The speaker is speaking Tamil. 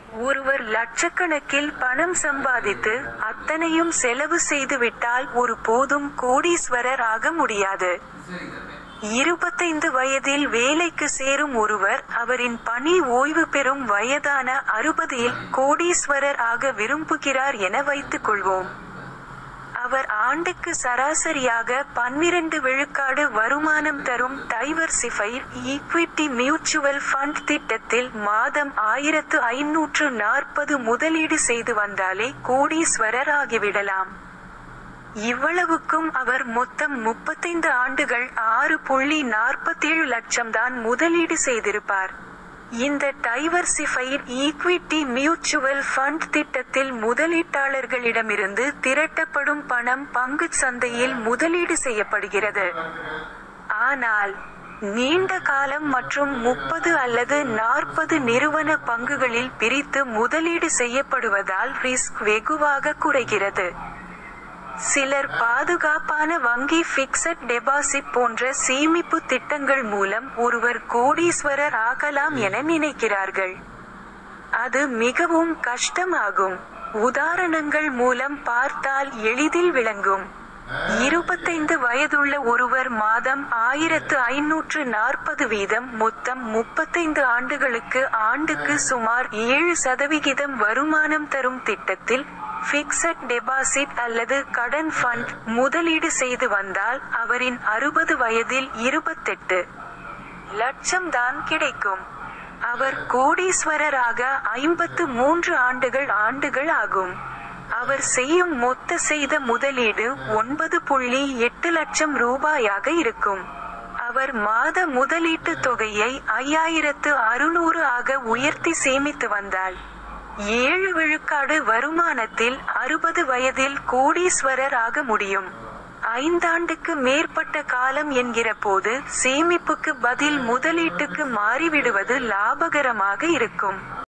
ஒருவர் லட்சக்கணக்கில் பணம் சம்பாதித்து அத்தனையும் செலவு செய்துவிட்டால் ஒரு போதும் கோடீஸ்வரர் ஆக முடியாது இருபத்தைந்து வயதில் வேலைக்கு சேரும் ஒருவர் அவரின் பணி ஓய்வு பெறும் வயதான அறுபதில் கோடீஸ்வரர் ஆக விரும்புகிறார் என வைத்துக் கொள்வோம் அவர் ஆண்டுக்கு சராசரியாக பன்னிரண்டு விழுக்காடு வருமானம் தரும் டைவர்சிஃபைட் ஈக்விட்டி மியூச்சுவல் ஃபண்ட் திட்டத்தில் மாதம் ஆயிரத்து ஐநூற்று நாற்பது முதலீடு செய்து வந்தாலே கோடீஸ்வரர் ஆகிவிடலாம் இவ்வளவுக்கும் அவர் மொத்தம் முப்பத்தைந்து ஆண்டுகள் ஆறு புள்ளி நாற்பத்தேழு லட்சம் தான் முதலீடு செய்திருப்பார் இந்த டைவர்சிஃபைட் ஈக்விட்டி மியூச்சுவல் ஃபண்ட் திட்டத்தில் முதலீட்டாளர்களிடமிருந்து திரட்டப்படும் பணம் பங்குச் சந்தையில் முதலீடு செய்யப்படுகிறது ஆனால் நீண்ட காலம் மற்றும் முப்பது அல்லது நாற்பது நிறுவன பங்குகளில் பிரித்து முதலீடு செய்யப்படுவதால் ரிஸ்க் வெகுவாக குறைகிறது சிலர் பாதுகாப்பான வங்கி பிக்சட் டெபாசிட் போன்ற சேமிப்பு திட்டங்கள் மூலம் ஒருவர் கோடீஸ்வரர் ஆகலாம் என நினைக்கிறார்கள் அது மிகவும் கஷ்டமாகும் உதாரணங்கள் மூலம் பார்த்தால் எளிதில் விளங்கும் இருபத்தைந்து வயதுள்ள ஒருவர் மாதம் ஆயிரத்து ஐநூற்று நாற்பது வீதம் மொத்தம் முப்பத்தைந்து ஆண்டுகளுக்கு ஆண்டுக்கு சுமார் ஏழு சதவிகிதம் வருமானம் தரும் திட்டத்தில் பிக்சட் டெபாசிட் அல்லது கடன் ஃபண்ட் முதலீடு செய்து வந்தால் அவரின் அறுபது வயதில் இருபத்தெட்டு லட்சம் தான் கிடைக்கும் அவர் கோடீஸ்வரராக ஐம்பத்து மூன்று ஆண்டுகள் ஆண்டுகள் ஆகும் அவர் செய்யும் மொத்த செய்த முதலீடு ஒன்பது புள்ளி எட்டு லட்சம் ரூபாயாக இருக்கும் அவர் மாத முதலீட்டு தொகையை ஐயாயிரத்து அறுநூறு ஆக உயர்த்தி சேமித்து வந்தால் ஏழு விழுக்காடு வருமானத்தில் அறுபது வயதில் கோடீஸ்வரர் ஆக முடியும் ஐந்தாண்டுக்கு மேற்பட்ட காலம் என்கிற போது சேமிப்புக்கு பதில் முதலீட்டுக்கு மாறிவிடுவது லாபகரமாக இருக்கும்